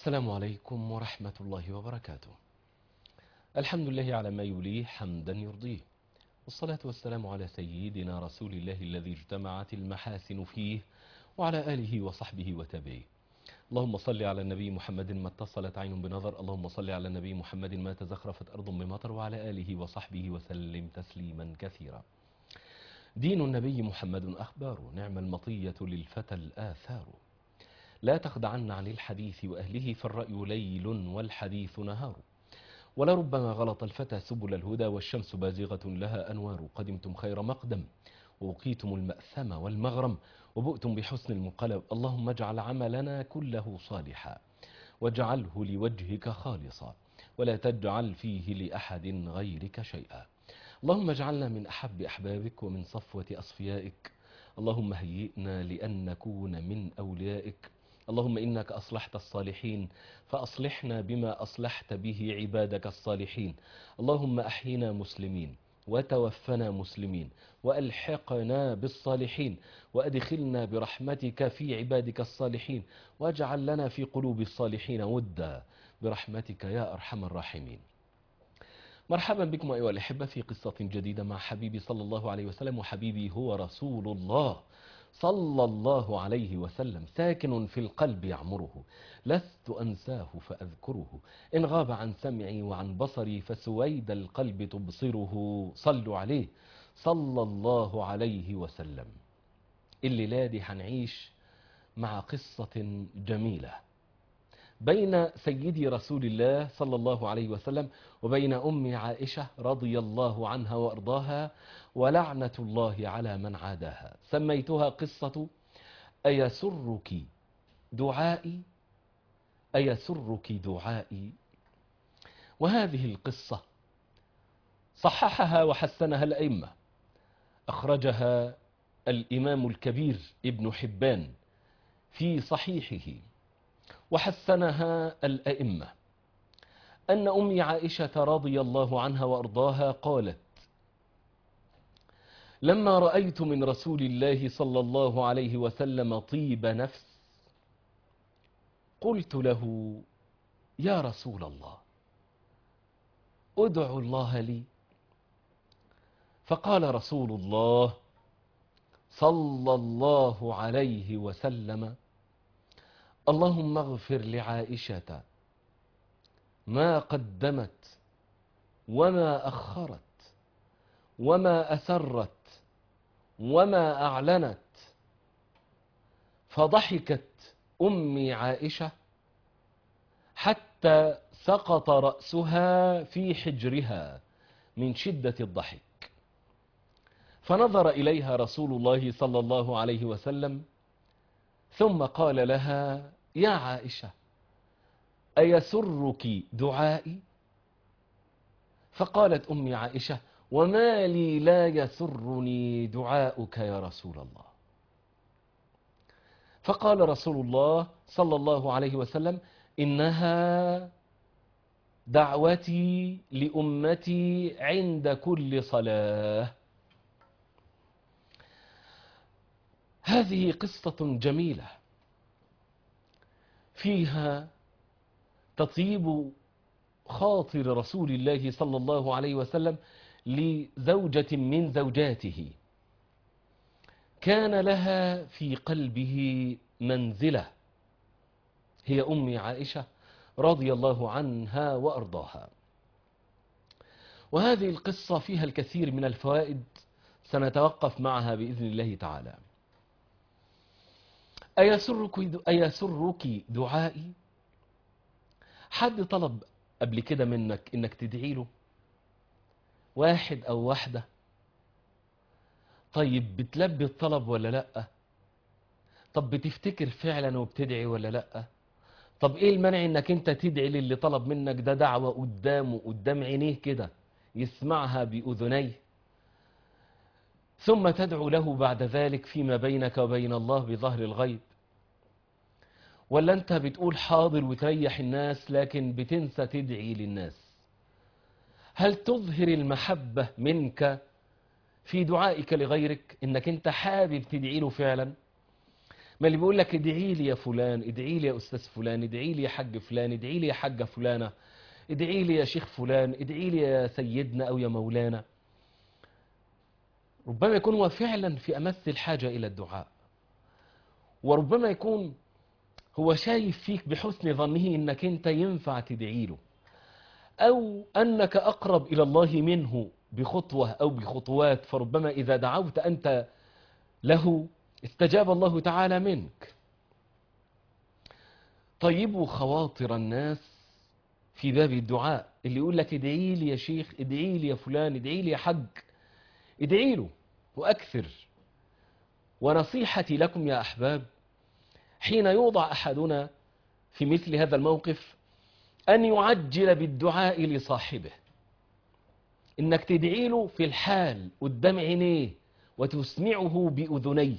السلام عليكم ورحمة الله وبركاته الحمد لله على ما يليه حمدا يرضيه والصلاة والسلام على سيدنا رسول الله الذي اجتمعت المحاسن فيه وعلى آله وصحبه وتابعيه اللهم صل على النبي محمد ما اتصلت عين بنظر اللهم صل على النبي محمد ما تزخرفت أرض بمطر وعلى آله وصحبه وسلم تسليما كثيرا دين النبي محمد أخبار نعم المطية للفتى الآثار لا تخدعن عن الحديث وأهله فالرأي ليل والحديث نهار ولربما غلط الفتى سبل الهدى والشمس بازغة لها أنوار قدمتم خير مقدم ووقيتم المأثم والمغرم وبؤتم بحسن المنقلب اللهم اجعل عملنا كله صالحا واجعله لوجهك خالصا ولا تجعل فيه لأحد غيرك شيئا اللهم اجعلنا من أحب أحبابك ومن صفوة أصفيائك اللهم هيئنا لأن نكون من أوليائك اللهم إنك أصلحت الصالحين فأصلحنا بما أصلحت به عبادك الصالحين اللهم أحينا مسلمين وتوفنا مسلمين وألحقنا بالصالحين وأدخلنا برحمتك في عبادك الصالحين واجعل لنا في قلوب الصالحين ودا برحمتك يا أرحم الراحمين مرحبا بكم أيها الأحبة في قصة جديدة مع حبيبي صلى الله عليه وسلم وحبيبي هو رسول الله صلى الله عليه وسلم ساكن في القلب يعمره لست أنساه فأذكره إن غاب عن سمعي وعن بصري فسويد القلب تبصره صلوا عليه صلى الله عليه وسلم الليلة دي هنعيش مع قصة جميلة بين سيدي رسول الله صلى الله عليه وسلم وبين أم عائشة رضي الله عنها وأرضاها ولعنة الله على من عاداها سميتها قصة أيسرك دعائي أيسرك دعائي وهذه القصة صححها وحسنها الأئمة أخرجها الإمام الكبير ابن حبان في صحيحه وحسنها الأئمة أن أم عائشة رضي الله عنها وأرضاها قالت لما رأيت من رسول الله صلى الله عليه وسلم طيب نفس قلت له يا رسول الله ادع الله لي فقال رسول الله صلى الله عليه وسلم اللهم اغفر لعائشة ما قدمت وما أخرت وما أسرت وما أعلنت فضحكت أمي عائشة حتى سقط رأسها في حجرها من شدة الضحك فنظر إليها رسول الله صلى الله عليه وسلم ثم قال لها يا عائشة أيسرك دعائي فقالت أمي عائشة وما لي لا يسرني دعاؤك يا رسول الله فقال رسول الله صلى الله عليه وسلم إنها دعوتي لأمتي عند كل صلاة هذه قصة جميلة فيها تطيب خاطر رسول الله صلى الله عليه وسلم لزوجة من زوجاته كان لها في قلبه منزلة هي أم عائشة رضي الله عنها وأرضاها وهذه القصة فيها الكثير من الفوائد سنتوقف معها بإذن الله تعالى أيسرك, أيسرك دعائي حد طلب قبل كده منك إنك تدعي له واحد أو واحدة طيب بتلبي الطلب ولا لأ طب بتفتكر فعلا وبتدعي ولا لأ طب ايه المنع انك انت تدعي للي طلب منك ده دعوة قدامه قدام عينيه كده يسمعها بأذنيه ثم تدعو له بعد ذلك فيما بينك وبين الله بظهر الغيب ولا انت بتقول حاضر وتريح الناس لكن بتنسى تدعي للناس هل تظهر المحبة منك في دعائك لغيرك انك انت حابب تدعي له فعلا ما اللي بيقول لك ادعي لي يا فلان ادعي لي يا أستاذ فلان ادعي لي يا حاج فلان ادعي لي يا حاجة فلانة ادعي لي يا شيخ فلان ادعي لي يا سيدنا أو يا مولانا ربما يكون هو فعلا في أمس الحاجة إلى الدعاء وربما يكون هو شايف فيك بحسن ظنه انك انت ينفع تدعي له او انك اقرب الى الله منه بخطوة او بخطوات فربما اذا دعوت انت له استجاب الله تعالى منك طيبوا خواطر الناس في باب الدعاء اللي يقول لك ادعي لي يا شيخ ادعي لي يا فلان ادعي لي يا حج ادعي له واكثر ونصيحتي لكم يا احباب حين يوضع أحدنا في مثل هذا الموقف أن يعجل بالدعاء لصاحبه إنك تدعي له في الحال قدام عينيه وتسمعه بأذنيه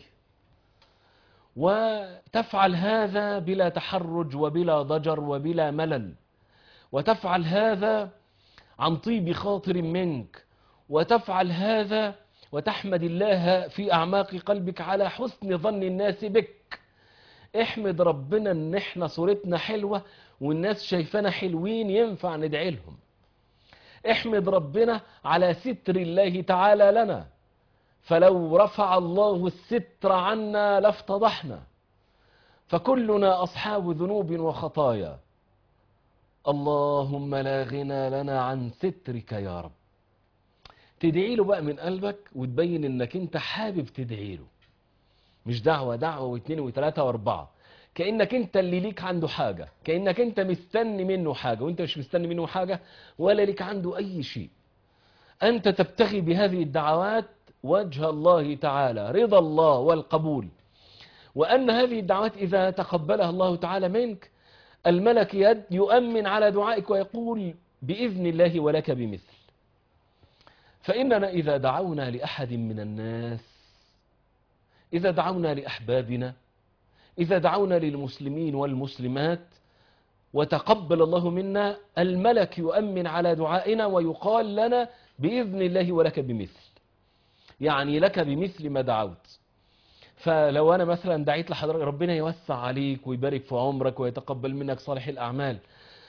وتفعل هذا بلا تحرج وبلا ضجر وبلا ملل وتفعل هذا عن طيب خاطر منك وتفعل هذا وتحمد الله في أعماق قلبك على حسن ظن الناس بك احمد ربنا ان احنا صورتنا حلوة والناس شايفانا حلوين ينفع ندعي لهم احمد ربنا على ستر الله تعالى لنا فلو رفع الله الستر عنا لافتضحنا فكلنا أصحاب ذنوب وخطايا اللهم لا غنى لنا عن سترك يا رب تدعي له بقى من قلبك وتبين انك انت حابب تدعي له مش دعوة دعوة واثنين وثلاثة واربعة كأنك انت اللي ليك عنده حاجة كأنك انت مستني منه حاجة وانت مش مستني منه حاجة ولا ليك عنده اي شيء انت تبتغي بهذه الدعوات وجه الله تعالى رضا الله والقبول وأن هذه الدعوات إذا تقبلها الله تعالى منك الملك يد يؤمن على دعائك ويقول بإذن الله ولك بمثل فإننا إذا دعونا لأحد من الناس إذا دعونا لأحبابنا إذا دعونا للمسلمين والمسلمات وتقبل الله منا الملك يؤمن على دعائنا ويقال لنا بإذن الله ولك بمثل يعني لك بمثل ما دعوت فلو أنا مثلا دعيت لحضرتك ربنا يوسع عليك ويبارك في عمرك ويتقبل منك صالح الأعمال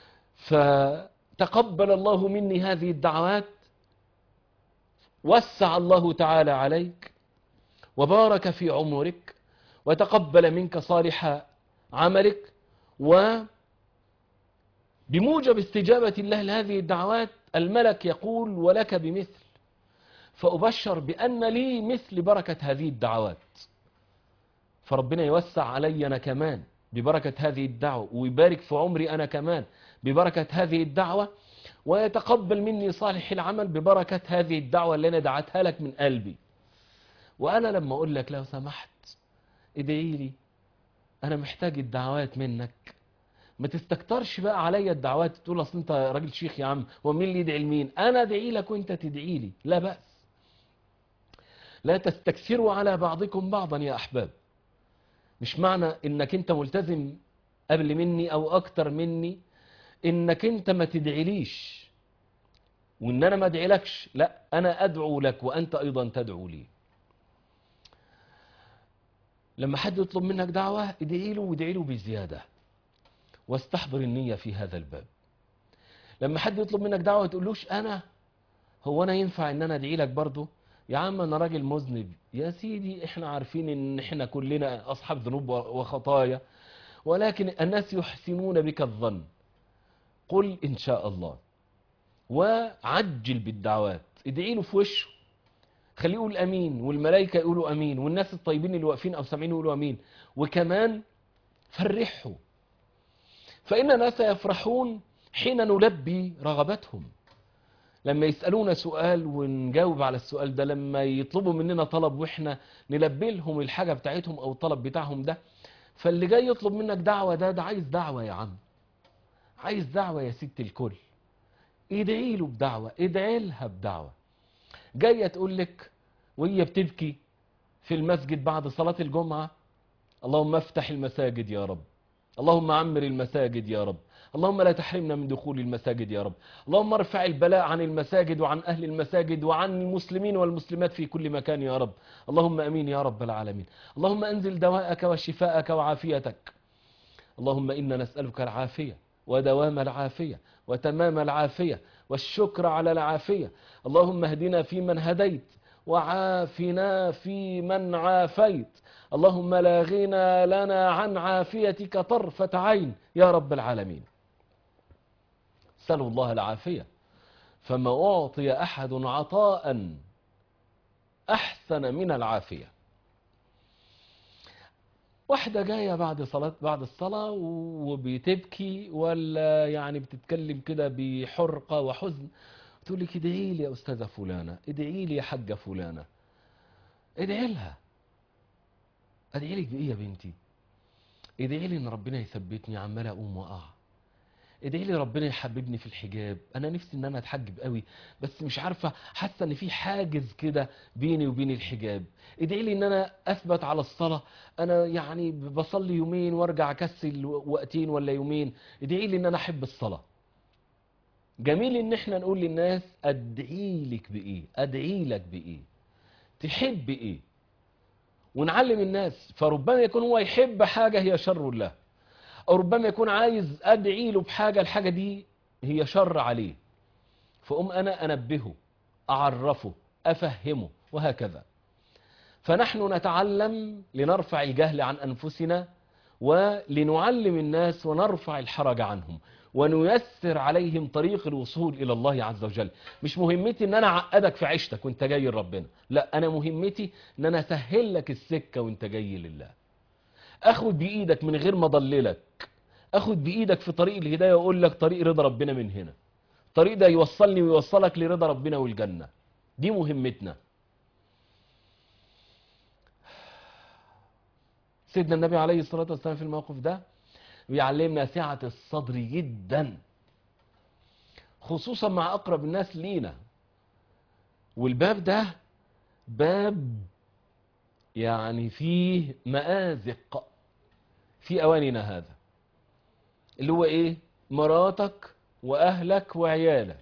فتقبل الله مني هذه الدعوات وسع الله تعالى عليك وبارك في عمرك وتقبل منك صالح عملك و بموجب استجابة الله لهذه الدعوات الملك يقول ولك بمثل فأبشر بأن لي مثل بركة هذه الدعوات فربنا يوسع علي أنا كمان ببركة هذه الدعوة ويبارك في عمري أنا كمان ببركة هذه الدعوة ويتقبل مني صالح العمل ببركة هذه الدعوة اللي أنا دعتها لك من قلبي وأنا لما أقول لك لو سمحت ادعي لي أنا محتاج الدعوات منك ما تستكترش بقى عليا الدعوات تقول اصل انت راجل شيخ يا عم هو مين اللي يدعي لمين انا ادعي لك وانت تدعي لي لا باس لا تستكثروا على بعضكم بعضا يا احباب مش معنى انك انت ملتزم قبل مني او اكتر مني انك انت ما تدعيليش وان انا ما ادعيلكش لا انا ادعو لك وانت ايضا تدعو لي لما حد يطلب منك دعوة ادعي له وادعي له بزيادة واستحضر النية في هذا الباب لما حد يطلب منك دعوة ما تقولوش انا هو انا ينفع ان انا ادعي لك برضه يا عم انا راجل مذنب يا سيدي احنا عارفين ان احنا كلنا اصحاب ذنوب وخطايا ولكن الناس يحسنون بك الظن قل ان شاء الله وعجل بالدعوات ادعي له في وشه خليه يقول امين والملائكه يقولوا امين والناس الطيبين اللي واقفين او سامعين يقولوا امين وكمان فرحوا فان الناس يفرحون حين نلبي رغبتهم لما يسألونا سؤال ونجاوب على السؤال ده لما يطلبوا مننا طلب واحنا نلبي لهم الحاجة بتاعتهم او الطلب بتاعهم ده فاللي جاي يطلب منك دعوة ده ده عايز دعوة يا عم عايز دعوة يا ست الكل ادعي له بدعوة ادعي لها بدعوة جاية تقول لك وهي بتبكي في المسجد بعد صلاة الجمعة اللهم افتح المساجد يا رب اللهم عمر المساجد يا رب اللهم لا تحرمنا من دخول المساجد يا رب اللهم ارفع البلاء عن المساجد وعن أهل المساجد وعن المسلمين والمسلمات في كل مكان يا رب اللهم أمين يا رب العالمين اللهم أنزل دواءك وشفاءك وعافيتك اللهم إنا نسألك العافية ودوام العافية وتمام العافية والشكر على العافية اللهم اهدنا فيمن هديت وعافنا فيمن عافيت اللهم لا غنى لنا عن عافيتك طرفة عين يا رب العالمين سلوا الله العافية فما أعطي أحد عطاء أحسن من العافية واحدة جاية بعد صلاة بعد الصلاة وبتبكي ولا يعني بتتكلم كده بحرقة وحزن تقول لك ادعي لي يا أستاذة فلانة ادعي لي يا حاجة فلانة ادعي لها ادعي لك بإيه يا بنتي ادعي لي ان ربنا يثبتني عمال اقوم واقع ادعي لي ربنا يحببني في الحجاب انا نفسي ان انا اتحجب قوي بس مش عارفه حاسه ان في حاجز كده بيني وبين الحجاب ادعي لي ان انا اثبت على الصلاه انا يعني بصلي يومين وارجع اكسل وقتين ولا يومين ادعي لي ان انا احب الصلاه جميل ان احنا نقول للناس ادعي لك بايه ادعي لك بايه تحب ايه ونعلم الناس فربما يكون هو يحب حاجه هي شر له أو ربما يكون عايز أدعي له بحاجة الحاجة دي هي شر عليه فأم أنا أنبهه أعرفه أفهمه وهكذا فنحن نتعلم لنرفع الجهل عن أنفسنا ولنعلم الناس ونرفع الحرج عنهم ونيسر عليهم طريق الوصول إلى الله عز وجل مش مهمتي ان انا اعقدك في عيشتك وانت جاي لربنا لا انا مهمتي ان انا اسهل لك السكة وانت جاي لله اخد بايدك من غير ما اضللك اخد بايدك في طريق الهدايه واقول لك طريق رضا ربنا من هنا الطريق ده يوصلني ويوصلك لرضا ربنا والجنه دي مهمتنا سيدنا النبي عليه الصلاه والسلام في الموقف ده بيعلمنا سعه الصدر جدا خصوصا مع اقرب الناس لينا والباب ده باب يعني فيه مآزق في أواننا هذا اللي هو إيه مراتك وأهلك وعيالك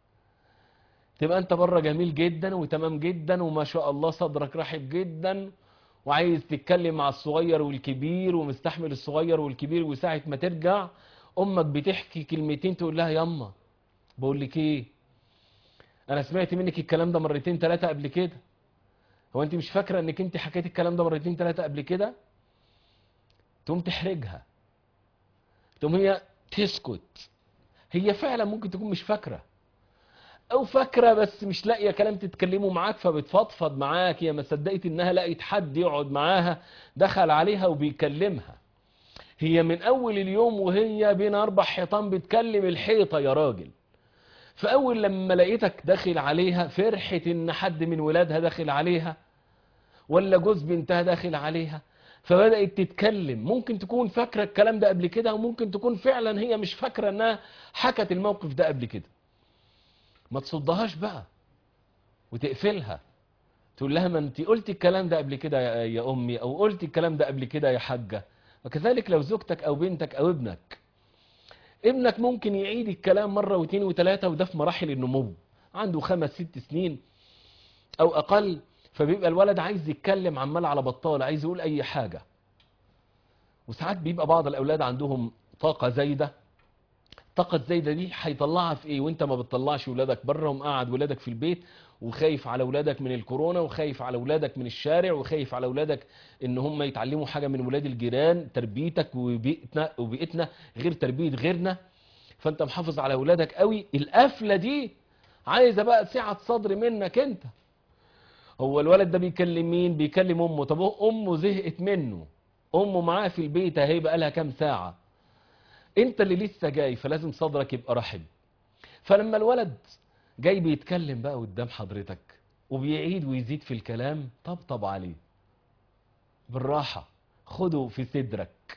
تبقى أنت بره جميل جدا وتمام جدا وما شاء الله صدرك رحب جدا وعايز تتكلم مع الصغير والكبير ومستحمل الصغير والكبير وساعة ما ترجع أمك بتحكي كلمتين تقول لها يما بقول لك إيه أنا سمعت منك الكلام ده مرتين ثلاثة قبل كده هو انت مش فاكره انك انت حكيت الكلام ده مرتين ثلاثه قبل كده تقوم تحرجها تقوم هي تسكت هي فعلا ممكن تكون مش فاكره او فاكره بس مش لاقيه كلام تتكلموا معاك فبتفضفض معاك هي ما صدقت انها لقيت حد يقعد معاها دخل عليها وبيكلمها هي من اول اليوم وهي بين اربع حيطان بتكلم الحيطه يا راجل فاول لما لقيتك داخل عليها فرحت ان حد من ولادها داخل عليها ولا جوز بنتها داخل عليها فبدأت تتكلم ممكن تكون فاكرة الكلام ده قبل كده وممكن تكون فعلا هي مش فاكرة انها حكت الموقف ده قبل كده ما تصدهاش بقى وتقفلها تقول لها ما انت قلت الكلام ده قبل كده يا يا امي او قلت الكلام ده قبل كده يا حاجة وكذلك لو زوجتك او بنتك او ابنك ابنك ممكن يعيد الكلام مرة واثنين وثلاثة وده في مراحل النمو عنده خمس ست سنين او اقل فبيبقى الولد عايز يتكلم عمال على بطال عايز يقول اي حاجة وساعات بيبقى بعض الاولاد عندهم طاقة زايدة الطاقة الزايدة دي هيطلعها في ايه وانت ما بتطلعش ولادك بره ومقعد ولادك في البيت وخايف على ولادك من الكورونا وخايف على ولادك من الشارع وخايف على ولادك ان هم يتعلموا حاجة من ولاد الجيران تربيتك وبيئتنا, وبيئتنا غير تربية غيرنا فانت محافظ على ولادك قوي القفلة دي عايزة بقى سعة صدر منك انت هو الولد ده بيكلم مين بيكلم امه طب امه زهقت منه امه معاه في البيت اهي بقى لها كام ساعة انت اللي لسه جاي فلازم صدرك يبقى رحب فلما الولد جاي بيتكلم بقى قدام حضرتك وبيعيد ويزيد في الكلام طبطب عليه بالراحة خده في صدرك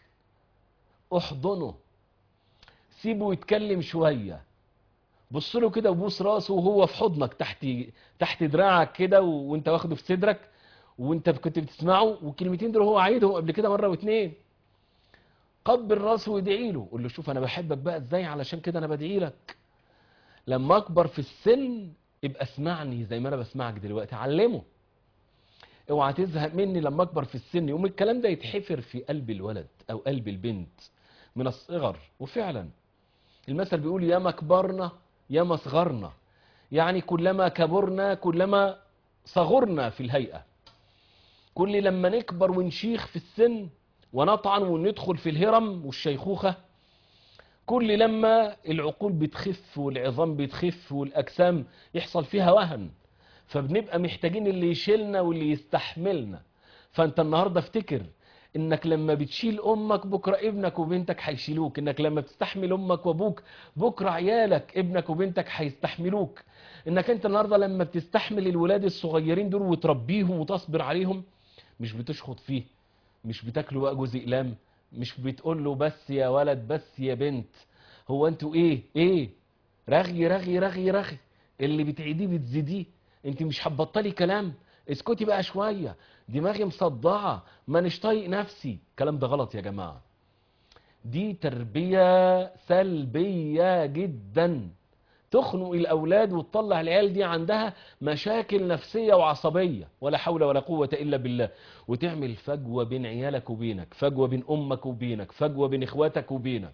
احضنه سيبه يتكلم شوية بص له كده وبوس راسه وهو في حضنك تحت تحت دراعك كده وانت واخده في صدرك وانت كنت بتسمعه والكلمتين دول هو عايدهم قبل كده مرة واتنين قبل راسه وادعي له قول له شوف انا بحبك بقى ازاي علشان كده انا بدعي لك لما اكبر في السن ابقى اسمعني زي ما انا بسمعك دلوقتي علمه اوعى تزهق مني لما اكبر في السن يقوم الكلام ده يتحفر في قلب الولد او قلب البنت من الصغر وفعلا المثل بيقول يا ما كبرنا يا ما صغرنا يعني كلما كبرنا كلما صغرنا في الهيئة كل لما نكبر ونشيخ في السن ونطعن وندخل في الهرم والشيخوخة كل لما العقول بتخف والعظام بتخف والأجسام يحصل فيها وهن فبنبقى محتاجين اللي يشيلنا واللي يستحملنا فانت النهاردة افتكر انك لما بتشيل امك بكرة ابنك وبنتك هيشيلوك انك لما بتستحمل امك وابوك بكرة عيالك ابنك وبنتك هيستحملوك انك انت النهاردة لما بتستحمل الولاد الصغيرين دول وتربيهم وتصبر عليهم مش بتشخط فيه مش بتاكله بقى جوز اقلام مش بتقول له بس يا ولد بس يا بنت هو انتوا ايه ايه رغي رغي رغي رغي اللي بتعيديه بتزيديه انت مش هتبطلي كلام اسكتي بقى شوية دماغي مصدعة مانيش طايق نفسي الكلام ده غلط يا جماعة دي تربية سلبية جدا تخنق الأولاد وتطلع العيال دي عندها مشاكل نفسية وعصبية ولا حول ولا قوة إلا بالله وتعمل فجوة بين عيالك وبينك فجوة بين أمك وبينك فجوة بين إخواتك وبينك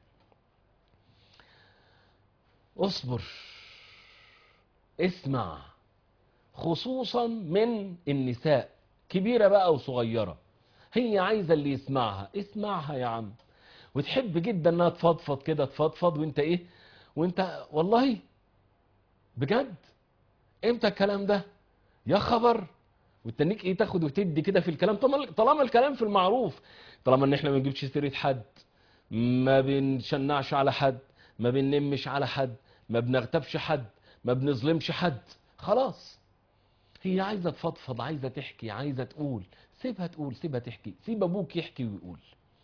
اصبر اسمع خصوصا من النساء كبيرة بقى وصغيرة هي عايزة اللي يسمعها اسمعها يا عم وتحب جدا انها تفضفض كده تفضفض وانت ايه وانت والله بجد امتى الكلام ده يا خبر وتنيك ايه تاخد وتدي كده في الكلام طالما طالما الكلام في المعروف طالما ان احنا ما بنجيبش سيره حد ما بنشنعش على حد ما بننمش على حد ما بنغتابش حد ما بنظلمش حد خلاص هي عايزه تفضفض عايزه تحكي عايزه تقول سيبها تقول سيبها تحكي سيب ابوك يحكي ويقول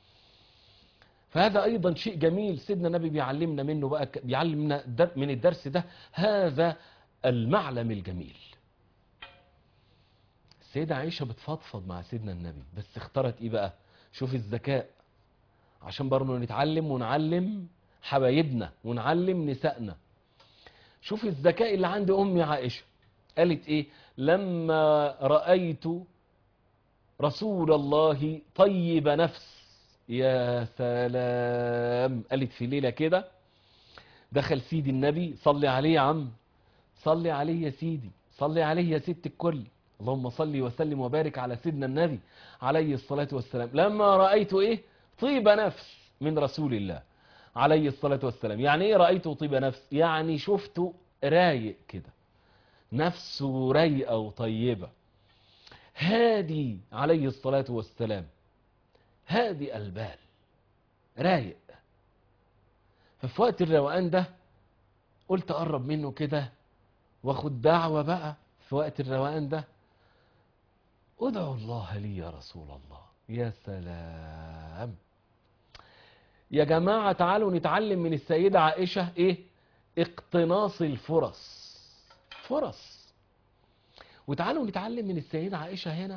فهذا ايضا شيء جميل سيدنا النبي بيعلمنا منه بقى بيعلمنا من الدرس ده هذا المعلم الجميل السيدة عائشة بتفضفض مع سيدنا النبي بس اختارت ايه بقى شوف الذكاء عشان برضه نتعلم ونعلم حبايبنا ونعلم نسائنا شوف الذكاء اللي عند امي عائشة قالت ايه لما رأيت رسول الله طيب نفس يا سلام قالت في ليلة كده دخل سيدي النبي صلي عليه يا عم صلي عليه يا سيدي صلي عليه يا ست الكل اللهم صلي وسلم وبارك على سيدنا النبي عليه الصلاة والسلام لما رأيت ايه طيب نفس من رسول الله عليه الصلاة والسلام يعني ايه رأيته طيب نفس يعني شفته رايق كده نفسه رايقة وطيبة هادي عليه الصلاة والسلام هادي البال رايق ففي وقت الروقان ده قلت اقرب منه كده واخد دعوة بقى في وقت الروقان ده ادعو الله لي يا رسول الله يا سلام يا جماعة تعالوا نتعلم من السيدة عائشة ايه اقتناص الفرص فرص وتعالوا نتعلم من السيدة عائشة هنا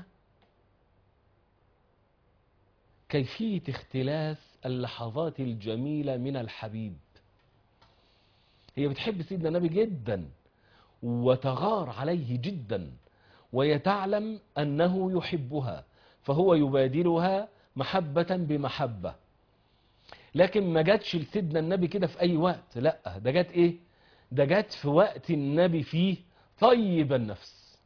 كيفية اختلاس اللحظات الجميلة من الحبيب هي بتحب سيدنا النبي جدا وتغار عليه جدا ويتعلم أنه يحبها فهو يبادلها محبة بمحبة لكن ما جاتش لسيدنا النبي كده في أي وقت لا ده جات إيه ده جات في وقت النبي فيه طيب النفس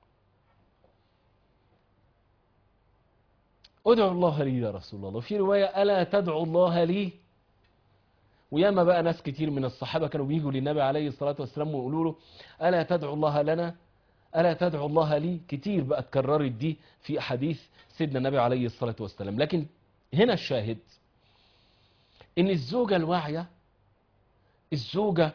ادعو الله لي يا رسول الله في رواية ألا تدعو الله لي وياما بقى ناس كتير من الصحابة كانوا بيجوا للنبي عليه الصلاة والسلام ويقولوا له ألا تدعو الله لنا ألا تدعو الله لي كتير بقى اتكررت دي في أحاديث سيدنا النبي عليه الصلاة والسلام لكن هنا الشاهد إن الزوجة الواعية الزوجة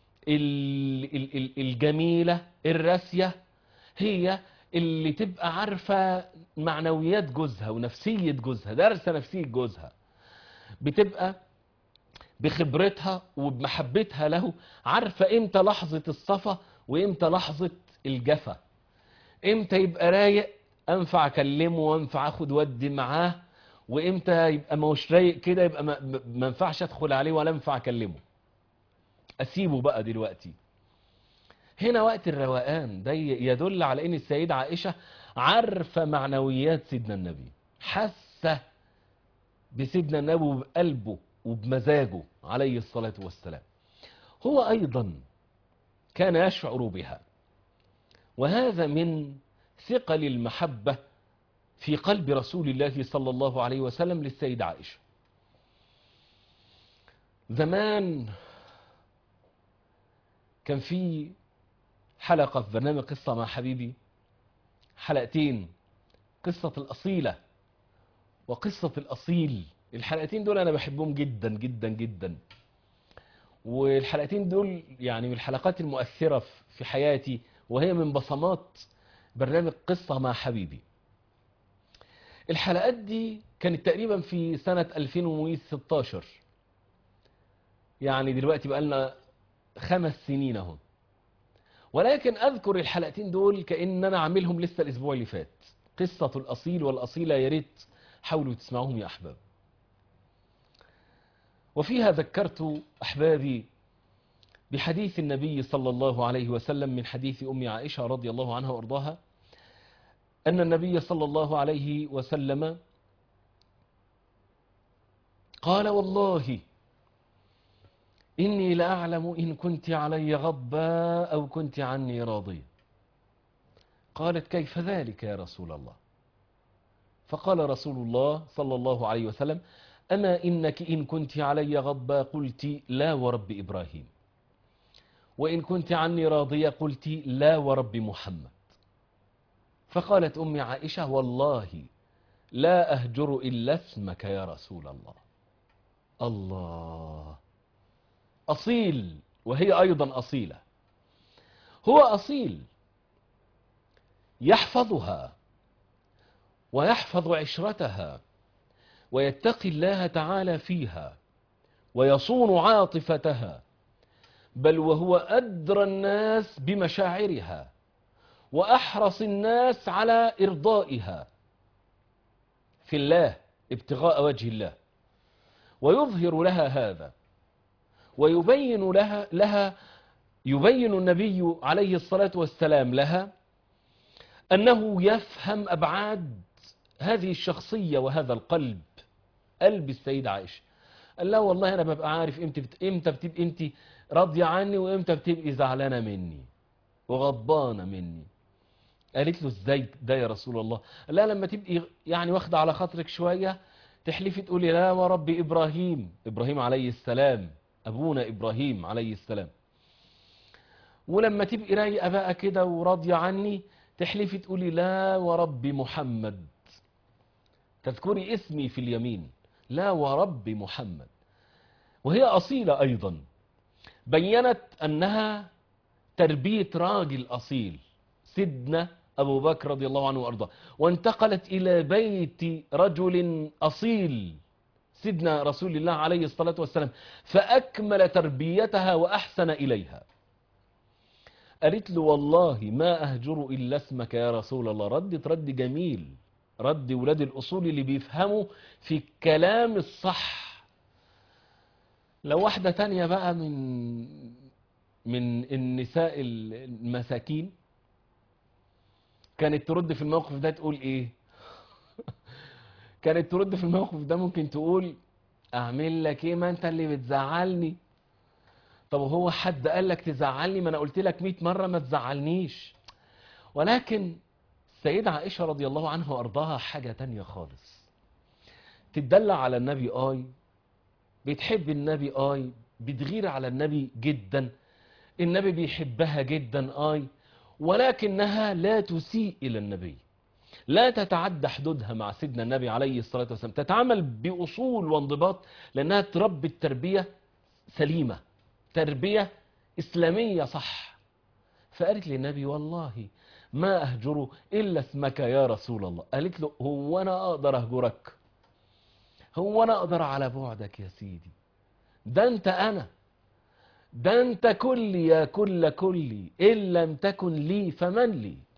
الجميلة الراسية هي اللي تبقى عارفة معنويات جوزها ونفسية جوزها دارسة نفسية جوزها بتبقى بخبرتها وبمحبتها له عارفة امتى لحظة الصفا وامتى لحظة الجفا امتى يبقى رايق انفع اكلمه وانفع اخد ودي معاه وامتى يبقى ما هوش رايق كده يبقى ما ما ينفعش ادخل عليه ولا ينفع اكلمه اسيبه بقى دلوقتي هنا وقت الروقان ده يدل على ان السيدة عائشة عارفة معنويات سيدنا النبي حاسة بسيدنا النبي وبقلبه وبمزاجه عليه الصلاة والسلام هو أيضا كان يشعر بها وهذا من ثقل المحبة في قلب رسول الله صلى الله عليه وسلم للسيدة عائشة زمان كان في حلقة في برنامج قصة مع حبيبي حلقتين قصة الأصيلة وقصة الأصيل الحلقتين دول أنا بحبهم جدا جدا جدا والحلقتين دول يعني من الحلقات المؤثرة في حياتي وهي من بصمات برنامج قصة مع حبيبي الحلقات دي كانت تقريبا في سنة 2016 يعني دلوقتي بقى لنا خمس سنين اهو ولكن اذكر الحلقتين دول كان انا عاملهم لسه الاسبوع اللي فات قصة الاصيل والاصيلة يا ريت حاولوا تسمعوهم يا احباب وفيها ذكرت احبابي بحديث النبي صلى الله عليه وسلم من حديث ام عائشة رضي الله عنها وارضاها ان النبي صلى الله عليه وسلم قال والله إني لأعلم إن كنت علي غضبا أو كنت عني راضية قالت كيف ذلك يا رسول الله فقال رسول الله صلى الله عليه وسلم أما إنك إن كنت علي غضبا قلت لا ورب إبراهيم وإن كنت عني راضية قلت لا ورب محمد فقالت أم عائشة والله لا أهجر إلا اسمك يا رسول الله الله أصيل وهي أيضا أصيلة هو أصيل يحفظها ويحفظ عشرتها ويتقي الله تعالى فيها ويصون عاطفتها بل وهو أدرى الناس بمشاعرها وأحرص الناس على إرضائها في الله ابتغاء وجه الله ويظهر لها هذا ويبين لها لها يبين النبي عليه الصلاة والسلام لها أنه يفهم أبعاد هذه الشخصية وهذا القلب قلب السيدة عائشة قال لا والله أنا ببقى عارف إمتى بت... إمتى بتبقى أنت راضية عني وإمتى بتبقي زعلانة مني وغضبانة مني قالت له ازاي ده يا رسول الله لا لما تبقي يعني واخدة على خاطرك شوية تحلفي تقولي لا ورب إبراهيم إبراهيم عليه السلام أبونا إبراهيم عليه السلام ولما تبقي رايقة بقى كده وراضية عني تحلفي تقولي لا ورب محمد تذكري اسمي في اليمين لا ورب محمد وهي أصيلة أيضا بينت أنها تربية راجل أصيل سيدنا أبو بكر رضي الله عنه وأرضاه وانتقلت إلى بيت رجل أصيل سيدنا رسول الله عليه الصلاة والسلام فأكمل تربيتها وأحسن إليها قالت له والله ما أهجر إلا اسمك يا رسول الله ردت رد جميل رد ولاد الأصول اللي بيفهموا في الكلام الصح لو واحدة تانية بقى من من النساء المساكين كانت ترد في الموقف ده تقول ايه كانت ترد في الموقف ده ممكن تقول اعمل لك ايه ما انت اللي بتزعلني طب هو حد قال لك تزعلني ما انا قلت لك 100 مره ما تزعلنيش ولكن السيدة عائشة رضي الله عنها وارضاها حاجة تانية خالص تدلع على النبي آي بتحب النبي آي بتغير على النبي جدا النبي بيحبها جدا آي ولكنها لا تسيء إلى النبي لا تتعدى حدودها مع سيدنا النبي عليه الصلاة والسلام تتعامل بأصول وانضباط لأنها تربي التربية سليمة تربية إسلامية صح فقالت للنبي والله ما أهجر إلا اسمك يا رسول الله قالت له هو أنا أقدر أهجرك هو أنا أقدر على بعدك يا سيدي ده أنت أنا ده أنت كلي يا كل كلي إن لم تكن لي فمن لي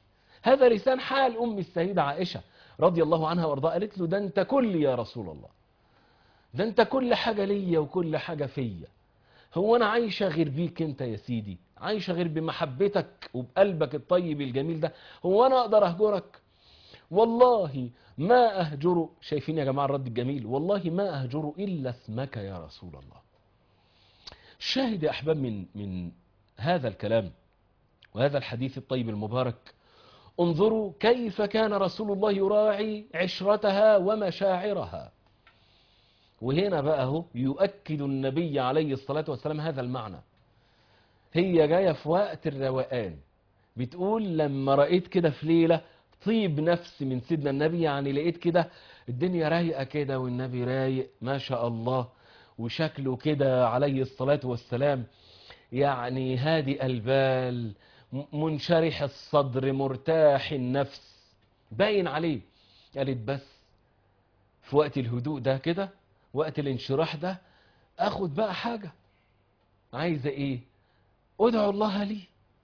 هذا لسان حال أم السيدة عائشة رضي الله عنها وارضاها قالت له ده انت كل يا رسول الله ده انت كل حاجة ليا وكل حاجة فيا هو انا عايشة غير بيك انت يا سيدي عايشة غير بمحبتك وبقلبك الطيب الجميل ده هو انا اقدر اهجرك والله ما اهجر شايفين يا جماعة الرد الجميل والله ما اهجر الا اسمك يا رسول الله الشاهد يا احباب من من هذا الكلام وهذا الحديث الطيب المبارك انظروا كيف كان رسول الله يراعي عشرتها ومشاعرها وهنا بقى اهو يؤكد النبي عليه الصلاة والسلام هذا المعنى هي جاية في وقت الروقان بتقول لما رأيت كده في ليلة طيب نفس من سيدنا النبي يعني لقيت كده الدنيا رايقة كده والنبي رايق ما شاء الله وشكله كده عليه الصلاة والسلام يعني هادئ البال منشرح الصدر مرتاح النفس باين عليه قالت بس في وقت الهدوء ده كده وقت الانشراح ده اخد بقى حاجة عايزة ايه ادعو الله لي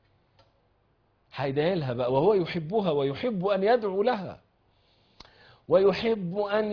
هيدعي لها بقى وهو يحبها ويحب ان يدعو لها ويحب ان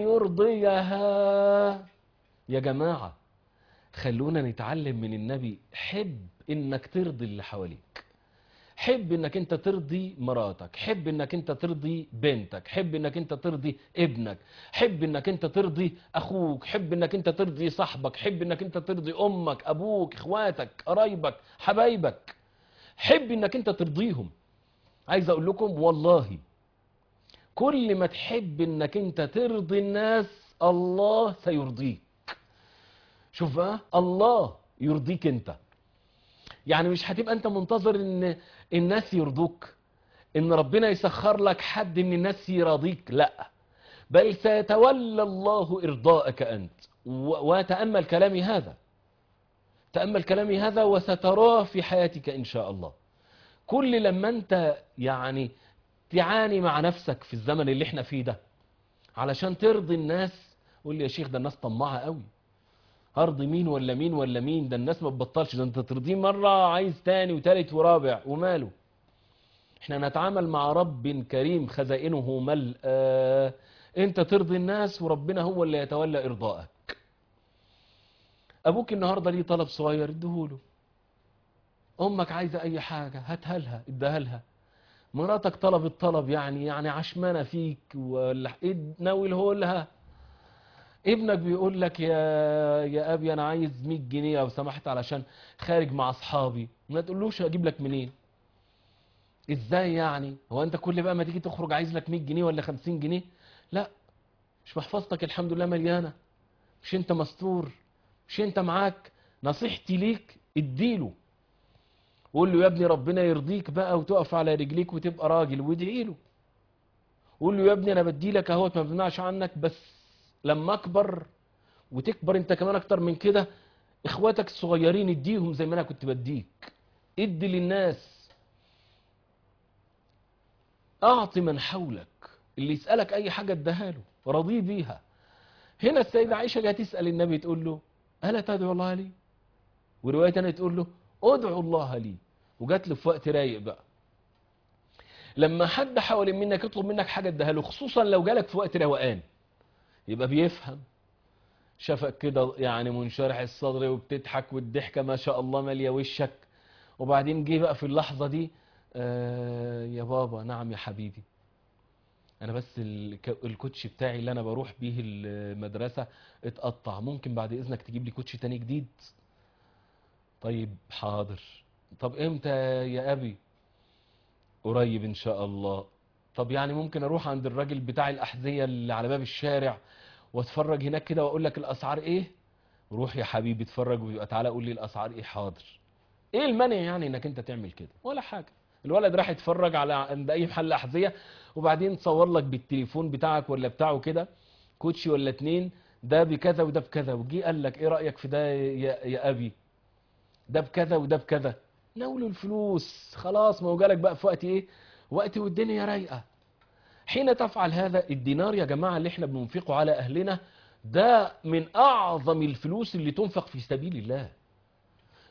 يرضيها يا جماعة خلونا نتعلم من النبي حب انك ترضي اللي حواليك حب انك انت ترضي مراتك حب انك انت ترضي بنتك حب انك انت ترضي ابنك حب انك انت ترضي اخوك حب انك انت ترضي صاحبك حب انك انت ترضي امك ابوك اخواتك قرايبك حبايبك حب انك انت ترضيهم عايز اقول لكم والله كل ما تحب انك انت ترضي الناس الله سيرضيك شوف بقى الله يرضيك انت يعني مش هتبقى انت منتظر ان الناس يرضوك ان ربنا يسخر لك حد من الناس يراضيك لا بل سيتولى الله ارضاءك انت وتأمل كلامي هذا تأمل كلامي هذا وستراه في حياتك ان شاء الله كل لما انت يعني تعاني مع نفسك في الزمن اللي احنا فيه ده علشان ترضي الناس قول لي يا شيخ ده الناس طماعه قوي ارضي مين ولا مين ولا مين ده الناس ما تبطلش ده انت ترضيه مرة عايز تاني وتالت ورابع وماله احنا نتعامل مع رب كريم خزائنه ملأ انت ترضي الناس وربنا هو اللي يتولى ارضائك ابوك النهاردة ليه طلب صغير اديهوله امك عايزة اي حاجة هاتها لها اديها لها مراتك طلبت طلب يعني يعني عشمانة فيك ولا ناوله لها ابنك بيقول لك يا يا ابي انا عايز 100 جنيه لو سمحت علشان خارج مع اصحابي ما تقولوش اجيب لك منين ازاي يعني هو انت كل بقى ما تيجي تخرج عايز لك 100 جنيه ولا 50 جنيه لا مش محفظتك الحمد لله مليانه مش انت مستور مش انت معاك نصيحتي ليك اديله وقول له يا ابني ربنا يرضيك بقى وتقف على رجليك وتبقى راجل وادعي له قول له يا ابني انا بدي لك اهوت ما بمنعش عنك بس لما اكبر وتكبر انت كمان اكتر من كده اخواتك الصغيرين اديهم زي ما انا كنت بديك ادي للناس اعطي من حولك اللي يسألك اي حاجة اديها له رضيه بيها هنا السيدة عائشة جاء تسأل النبي تقول له ألا تدعو الله لي ورواية تانية تقول له ادعو الله لي وجات له في وقت رايق بقى لما حد حوالين منك يطلب منك حاجة اديها له خصوصا لو جالك في وقت روقان يبقى بيفهم شافك كده يعني منشرح الصدر وبتضحك والضحكة ما شاء الله مالية وشك وبعدين جه بقى في اللحظة دي آه يا بابا نعم يا حبيبي انا بس الك- الكوتش بتاعي اللي انا بروح بيه المدرسة اتقطع ممكن بعد اذنك تجيب لي كوتش تاني جديد طيب حاضر طب امتى يا ابي قريب ان شاء الله طب يعني ممكن اروح عند الراجل بتاع الاحذية اللي على باب الشارع واتفرج هناك كده واقول لك الاسعار ايه روح يا حبيبي اتفرج ويبقى تعالى قول لي الاسعار ايه حاضر ايه المانع يعني انك انت تعمل كده ولا حاجة الولد راح يتفرج على عند اي محل احذية وبعدين تصور لك بالتليفون بتاعك ولا بتاعه كده كوتشي ولا اتنين ده بكذا وده بكذا وجي قال لك ايه رأيك في ده يا, يا ابي ده بكذا وده بكذا ناوله الفلوس خلاص ما هو جالك بقى في وقت ايه وقت والدنيا رايقه حين تفعل هذا الدينار يا جماعه اللي احنا بننفقه على اهلنا ده من اعظم الفلوس اللي تنفق في سبيل الله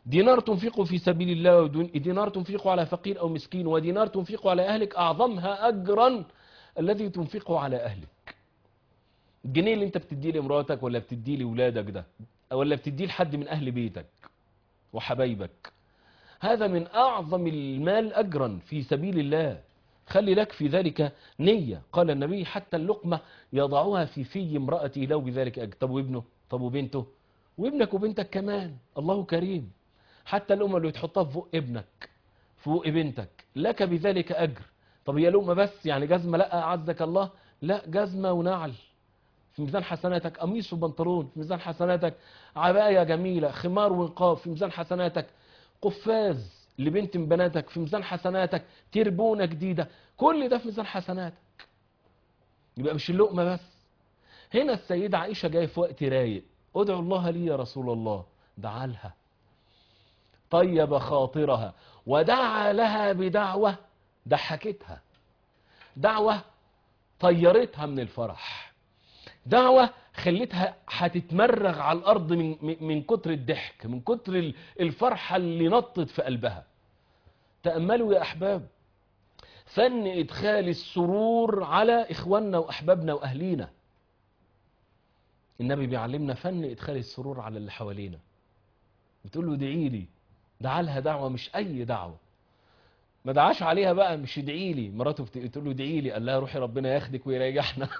دينار تنفقه في سبيل الله ودينار تنفقه على فقير أو مسكين ودينار تنفقه على أهلك أعظمها أجرا الذي تنفقه على أهلك الجنيه اللي انت بتديه لمراتك ولا بتديه لولادك ده ولا بتديه لحد من أهل بيتك وحبايبك هذا من أعظم المال أجرا في سبيل الله خلي لك في ذلك نية قال النبي حتى اللقمة يضعها في في امرأتي لو بذلك أجر طب وابنه طب وبنته وابنك وبنتك كمان الله كريم حتى اللقمة اللي تحطها في فوق ابنك فوق بنتك لك بذلك أجر طب هي لقمة بس يعني جزمة لا أعزك الله لا جزمة ونعل في ميزان حسناتك قميص وبنطلون في ميزان حسناتك عباية جميلة خمار ونقاب في ميزان حسناتك قفاز لبنت من بناتك في ميزان حسناتك تربونة جديدة كل ده في ميزان حسناتك يبقى مش اللقمة بس هنا السيدة عائشة جاية في وقت رايق ادعو الله لي يا رسول الله دعا لها طيب خاطرها ودعا لها بدعوة ضحكتها دعوة طيرتها من الفرح دعوة خلتها هتتمرغ على الأرض من, من كتر الضحك من كتر الفرحة اللي نطت في قلبها تأملوا يا أحباب فن إدخال السرور على إخواننا وأحبابنا وأهلينا النبي بيعلمنا فن إدخال السرور على اللي حوالينا بتقول له ادعي لي دعا لها دعوة مش أي دعوة ما دعاش عليها بقى مش ادعي لي مراته بتقول له ادعي لي قال لها روحي ربنا ياخدك ويريحنا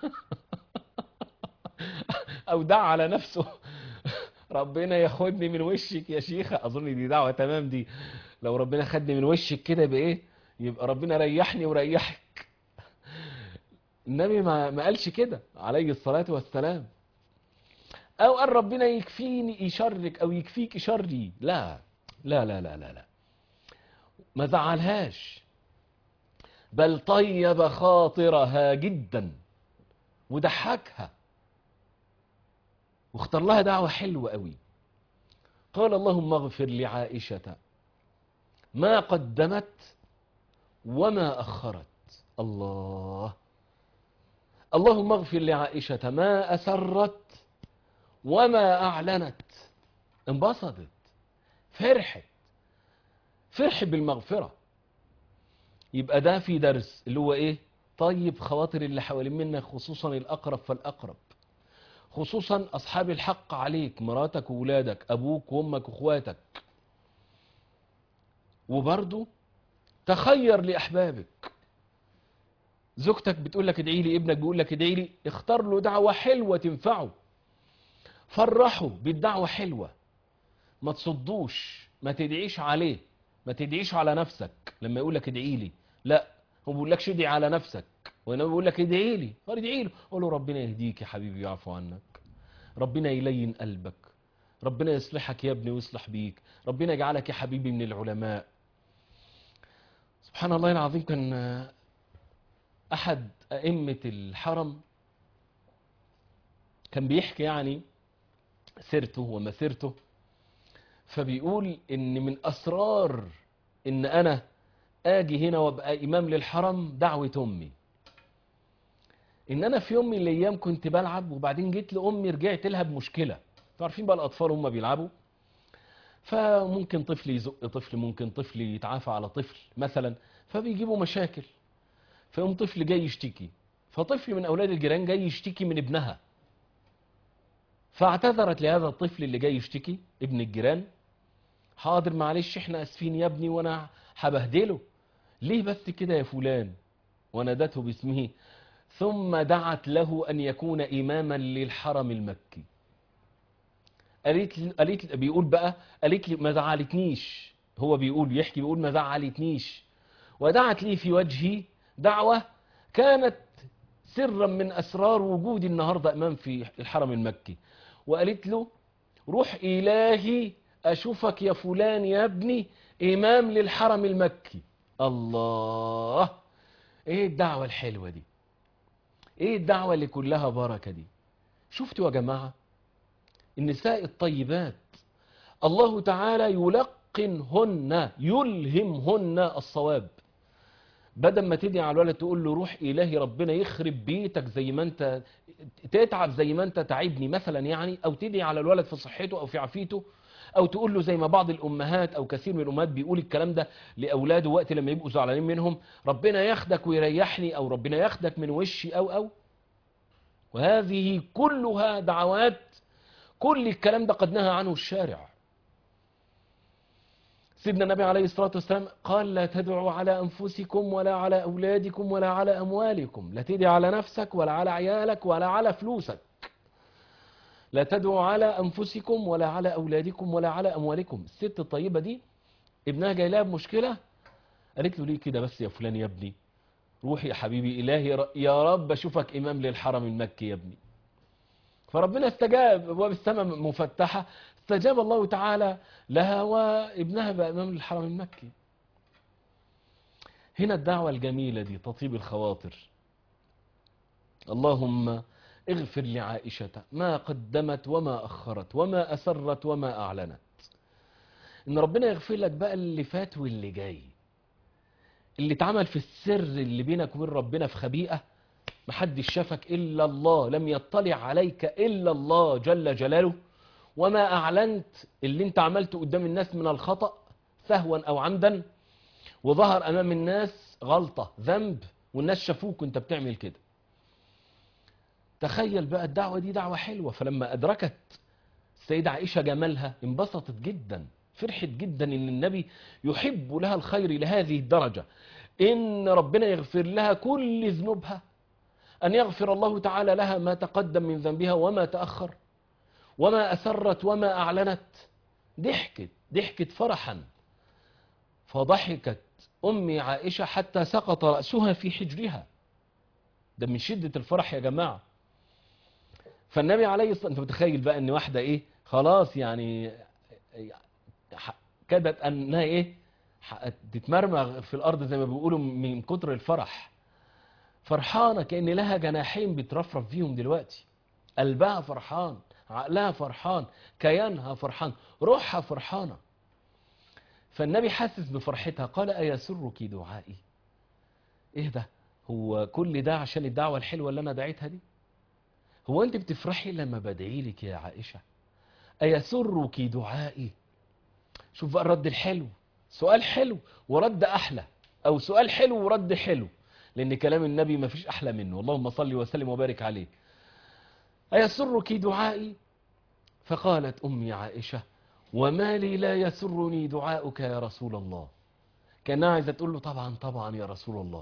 او دعا على نفسه ربنا ياخدني من وشك يا شيخة اظن دي دعوة تمام دي لو ربنا خدني من وشك كده بايه يبقى ربنا ريحني وريحك النبي ما, ما قالش كده عليه الصلاة والسلام او قال ربنا يكفيني يشرك او يكفيك شري لا لا لا لا لا, لا. ما زعلهاش بل طيب خاطرها جدا وضحكها واختار لها دعوة حلوة قوي قال اللهم اغفر لعائشة ما قدمت وما أخرت الله اللهم اغفر لعائشة ما أسرت وما أعلنت انبسطت فرحت فرح بالمغفرة يبقى ده في درس اللي هو ايه طيب خواطر اللي حوالين منك خصوصا الأقرب فالأقرب خصوصا أصحاب الحق عليك مراتك وولادك أبوك وأمك وأخواتك وبرضو تخير لأحبابك زوجتك بتقول لك ادعي لي ابنك بيقول لك ادعي لي اختار له دعوة حلوة تنفعه فرحه بالدعوة حلوة ما تصدوش ما تدعيش عليه ما تدعيش على نفسك لما يقول لك ادعي لي لا هو بيقول لكش ادعي على نفسك وانما بيقول لك ادعي لي قال ادعي له قول له ربنا يهديك يا حبيبي ويعفو عنك ربنا يلين قلبك ربنا يصلحك يا ابني ويصلح بيك ربنا يجعلك يا حبيبي من العلماء سبحان الله العظيم كان احد ائمه الحرم كان بيحكي يعني سيرته ومسيرته فبيقول ان من اسرار ان انا اجي هنا وابقى امام للحرم دعوة امي ان انا في يوم من الايام كنت بلعب وبعدين جيت لامي رجعت لها بمشكلة عارفين بقى الاطفال هم بيلعبوا فممكن طفل يزق طفل ممكن طفل يتعافى على طفل مثلا فبيجيبوا مشاكل فيقوم طفل جاي يشتكي فطفل من اولاد الجيران جاي يشتكي من ابنها فاعتذرت لهذا الطفل اللي جاي يشتكي ابن الجيران حاضر معلش احنا اسفين يا ابني وانا هبهدله ليه بس كده يا فلان ونادته باسمه ثم دعت له ان يكون اماما للحرم المكي قالت لي قالت لي بيقول بقى قالت لي ما زعلتنيش هو بيقول يحكي بيقول ما زعلتنيش ودعت لي في وجهي دعوة كانت سرا من اسرار وجودي النهارده امام في الحرم المكي وقالت له روح الهي اشوفك يا فلان يا ابني امام للحرم المكي الله ايه الدعوة الحلوة دي ايه الدعوة اللي كلها بركة دي شفتوا يا جماعة النساء الطيبات الله تعالى يلقنهن يلهمهن الصواب بدل ما تدعي على الولد تقول له روح إلهي ربنا يخرب بيتك زي ما انت تتعب زي ما انت تعبني مثلا يعني او تدعي على الولد في صحته او في عافيته او تقول له زي ما بعض الامهات او كثير من الامهات بيقول الكلام ده لاولاده وقت لما يبقوا زعلانين منهم ربنا ياخدك ويريحني او ربنا ياخدك من وشي او او وهذه كلها دعوات كل الكلام ده قد نهى عنه الشارع سيدنا النبي عليه الصلاة والسلام قال لا تدعوا على أنفسكم ولا على أولادكم ولا على أموالكم لا تدعي على نفسك ولا على عيالك ولا على فلوسك لا تدعوا على أنفسكم ولا على أولادكم ولا على أموالكم الست الطيبة دي ابنها جاي لها بمشكلة قالت له ليه كده بس يا فلان يا ابني روح يا حبيبي إلهي يا رب أشوفك إمام للحرم المكي يا ابني فربنا استجاب أبواب السماء مفتحة استجاب الله تعالى لها وابنها بقى إمام الحرم المكي هنا الدعوة الجميلة دي تطيب الخواطر اللهم اغفر لعائشة ما قدمت وما أخرت وما أسرت وما أعلنت إن ربنا يغفر لك بقى اللي فات واللي جاي اللي اتعمل في السر اللي بينك وبين ربنا في خبيئة محدش شافك إلا الله لم يطلع عليك إلا الله جل جلاله وما أعلنت اللي انت عملته قدام الناس من الخطأ سهوا أو عمدا وظهر أمام الناس غلطة ذنب والناس شافوك وانت بتعمل كده تخيل بقى الدعوة دي دعوة حلوة فلما أدركت السيدة عائشة جمالها انبسطت جدا فرحت جدا ان النبي يحب لها الخير لهذه الدرجة ان ربنا يغفر لها كل ذنوبها ان يغفر الله تعالى لها ما تقدم من ذنبها وما تأخر وما أسرت وما أعلنت ضحكت ضحكت فرحا فضحكت أمي عائشة حتى سقط رأسها في حجرها ده من شدة الفرح يا جماعة فالنبي عليه الصلاة انت متخيل بقى ان واحدة ايه خلاص يعني كادت انها ايه تتمرمغ في الارض زي ما بيقولوا من كتر الفرح فرحانة كأن لها جناحين بترفرف فيهم دلوقتي قلبها فرحان عقلها فرحان كيانها فرحان روحها فرحانة فالنبي حاسس بفرحتها قال أيسرك دعائي ايه ده هو كل ده عشان الدعوة الحلوة اللي أنا دعيتها دي هو أنت بتفرحي لما بدعي لك يا عائشة أيسرك دعائي شوف بقى الرد الحلو سؤال حلو ورد أحلى أو سؤال حلو ورد حلو لأن كلام النبي ما فيش أحلى منه اللهم صل وسلم وبارك عليه أيسرك دعائي فقالت أمي عائشة وما لي لا يسرني دعاؤك يا رسول الله كان عايزة تقول له طبعا طبعا يا رسول الله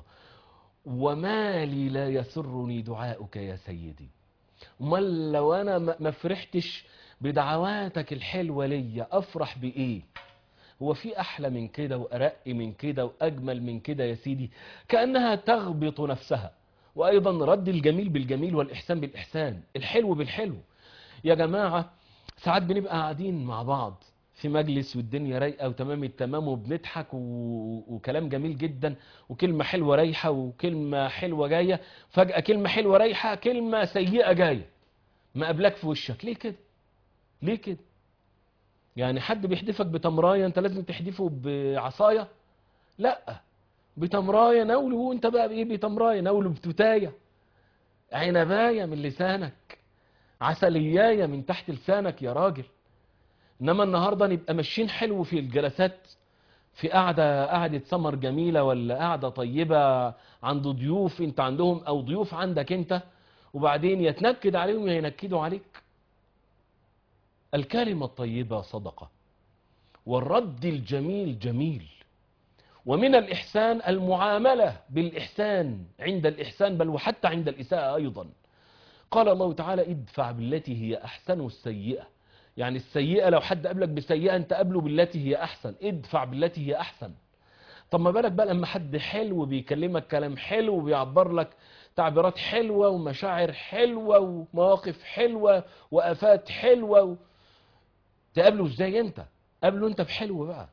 وما لي لا يسرني دعاؤك يا سيدي امال لو انا ما فرحتش بدعواتك الحلوة ليا افرح بايه هو في احلى من كده وارق من كده واجمل من كده يا سيدي كأنها تغبط نفسها وايضا رد الجميل بالجميل والاحسان بالاحسان الحلو بالحلو يا جماعة ساعات بنبقى قاعدين مع بعض في مجلس والدنيا رايقه وتمام التمام وبنضحك و... وكلام جميل جدا وكلمه حلوه رايحه وكلمه حلوه جايه فجاه كلمه حلوه رايحه كلمه سيئه جايه ما قبلك في وشك ليه كده ليه كده يعني حد بيحدفك بتمرايه انت لازم تحدفه بعصايه لا بتمرايه ناوله وانت بقى بايه بتمرايه ناوله بتوتايه عنبايه من لسانك عسليايه من تحت لسانك يا راجل انما النهارده نبقى ماشيين حلو في الجلسات في قعده قعده سمر جميله ولا قعده طيبه عند ضيوف انت عندهم او ضيوف عندك انت وبعدين يتنكد عليهم ينكدوا عليك الكلمه الطيبه صدقه والرد الجميل جميل ومن الإحسان المعاملة بالإحسان عند الإحسان بل وحتى عند الإساءة أيضا قال الله تعالى ادفع بالتي هي أحسن السيئة يعني السيئة لو حد قابلك بسيئة انت قابله بالتي هي أحسن ادفع بالتي هي أحسن طب ما بالك بقى لما حد حلو بيكلمك كلام حلو وبيعبر لك تعبيرات حلوة ومشاعر حلوة ومواقف حلوة وآفات حلوة و... تقابله ازاي انت قابله انت بحلو بقى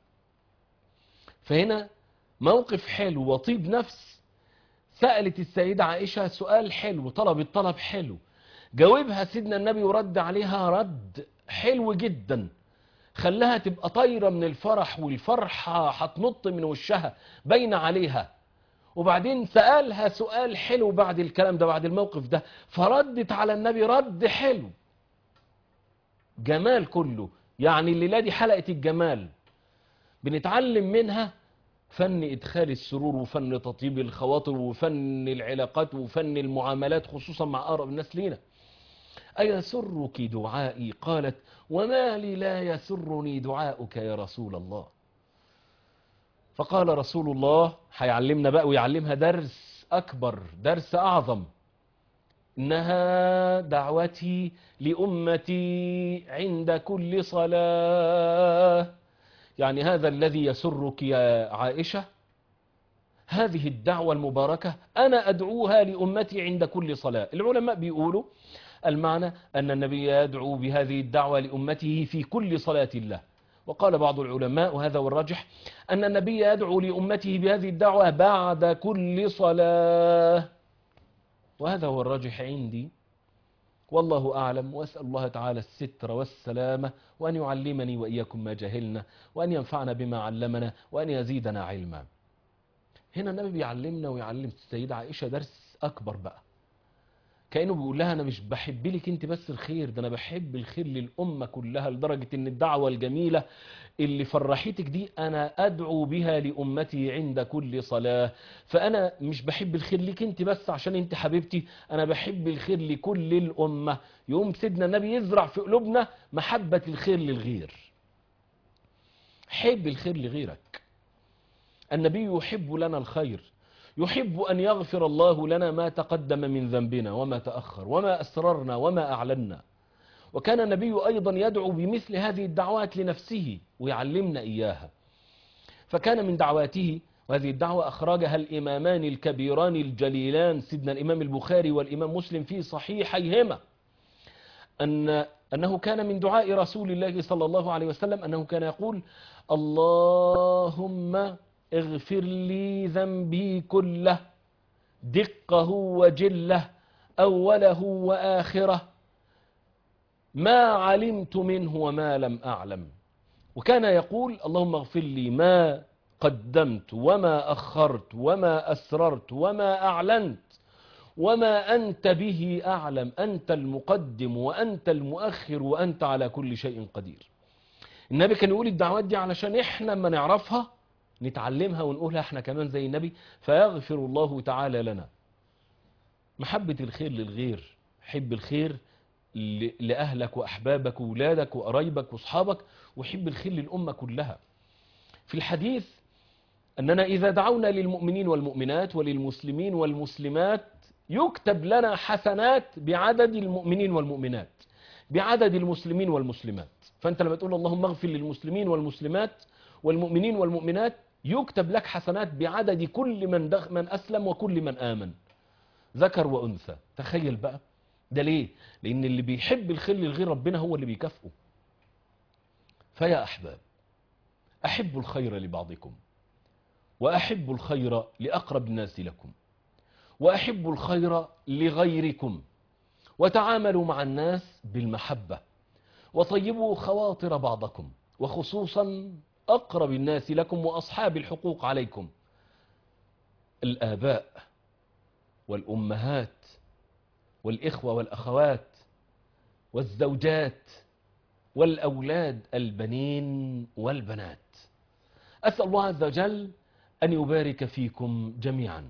فهنا موقف حلو وطيب نفس سألت السيدة عائشة سؤال حلو طلبت طلب حلو جاوبها سيدنا النبي ورد عليها رد حلو جدا خلاها تبقى طايرة من الفرح والفرحة هتنط من وشها باينة عليها وبعدين سألها سؤال حلو بعد الكلام ده بعد الموقف ده فردت على النبي رد حلو جمال كله يعني الليلة دي حلقة الجمال بنتعلم منها فن إدخال السرور وفن تطيب الخواطر وفن العلاقات وفن المعاملات خصوصا مع أقرب الناس لينا أيسرك دعائي قالت وما لي لا يسرني دعاؤك يا رسول الله فقال رسول الله هيعلمنا بقى ويعلمها درس أكبر درس أعظم إنها دعوتي لأمتي عند كل صلاة يعني هذا الذي يسرك يا عائشة هذه الدعوة المباركة أنا أدعوها لأمتي عند كل صلاة العلماء بيقولوا المعنى أن النبي يدعو بهذه الدعوة لأمته في كل صلاة الله وقال بعض العلماء وهذا هو الراجح أن النبي يدعو لأمته بهذه الدعوة بعد كل صلاة وهذا هو الراجح عندي والله أعلم وأسأل الله تعالى الستر والسلامة وأن يعلمني وإياكم ما جهلنا وأن ينفعنا بما علمنا وأن يزيدنا علما هنا النبي بيعلمنا ويعلم السيدة عائشة درس أكبر بقى كأنه بيقول لها أنا مش بحب لك أنت بس الخير ده أنا بحب الخير للأمة كلها لدرجة أن الدعوة الجميلة اللي فرحتك دي أنا أدعو بها لأمتي عند كل صلاة فأنا مش بحب الخير لك أنت بس عشان أنت حبيبتي أنا بحب الخير لكل الأمة يوم سيدنا النبي يزرع في قلوبنا محبة الخير للغير حب الخير لغيرك النبي يحب لنا الخير يحب أن يغفر الله لنا ما تقدم من ذنبنا وما تأخر وما أسررنا وما أعلنا وكان النبي أيضا يدعو بمثل هذه الدعوات لنفسه ويعلمنا إياها فكان من دعواته وهذه الدعوة أخرجها الإمامان الكبيران الجليلان سيدنا الإمام البخاري والإمام مسلم في صحيحيهما أن أنه كان من دعاء رسول الله صلى الله عليه وسلم أنه كان يقول اللهم اغفر لي ذنبي كله دقه وجله أوله وآخره ما علمت منه وما لم أعلم وكان يقول اللهم اغفر لي ما قدمت وما أخرت وما أسررت وما أعلنت وما أنت به أعلم أنت المقدم وأنت المؤخر وأنت على كل شيء قدير النبي كان يقول الدعوات دي علشان إحنا ما نعرفها نتعلمها ونقولها احنا كمان زي النبي فيغفر الله تعالى لنا محبة الخير للغير حب الخير لأهلك وأحبابك وولادك وقرايبك وأصحابك وحب الخير للأمة كلها في الحديث أننا إذا دعونا للمؤمنين والمؤمنات وللمسلمين والمسلمات يكتب لنا حسنات بعدد المؤمنين والمؤمنات بعدد المسلمين والمسلمات فأنت لما تقول اللهم اغفر للمسلمين والمسلمات والمؤمنين والمؤمنات يكتب لك حسنات بعدد كل من, دخ من أسلم وكل من آمن ذكر وأنثى تخيل بقى ده ليه لأن اللي بيحب الخير للغير ربنا هو اللي بيكافئه فيا أحباب أحب الخير لبعضكم وأحب الخير لأقرب الناس لكم وأحب الخير لغيركم وتعاملوا مع الناس بالمحبة وطيبوا خواطر بعضكم وخصوصا أقرب الناس لكم وأصحاب الحقوق عليكم الآباء والأمهات والإخوة والأخوات والزوجات والأولاد البنين والبنات أسأل الله عز وجل أن يبارك فيكم جميعا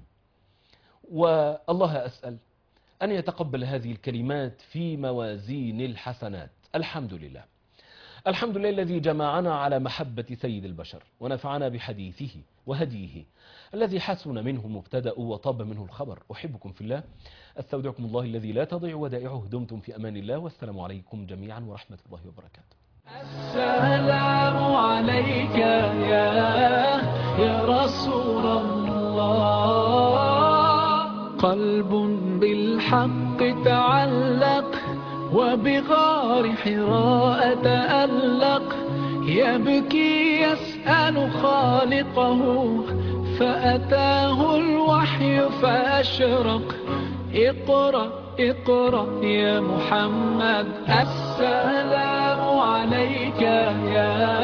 والله أسأل أن يتقبل هذه الكلمات في موازين الحسنات الحمد لله الحمد لله الذي جمعنا على محبة سيد البشر ونفعنا بحديثه وهديه الذي حسن منه مبتدأ وطاب منه الخبر أحبكم في الله أستودعكم الله الذي لا تضيع ودائعه دمتم في أمان الله والسلام عليكم جميعا ورحمة الله وبركاته السلام عليك يا يا رسول الله قلب بالحق تعلق وبغار حراء تألق يبكي يسأل خالقه فأتاه الوحي فأشرق اقرأ اقرأ يا محمد السلام عليك يا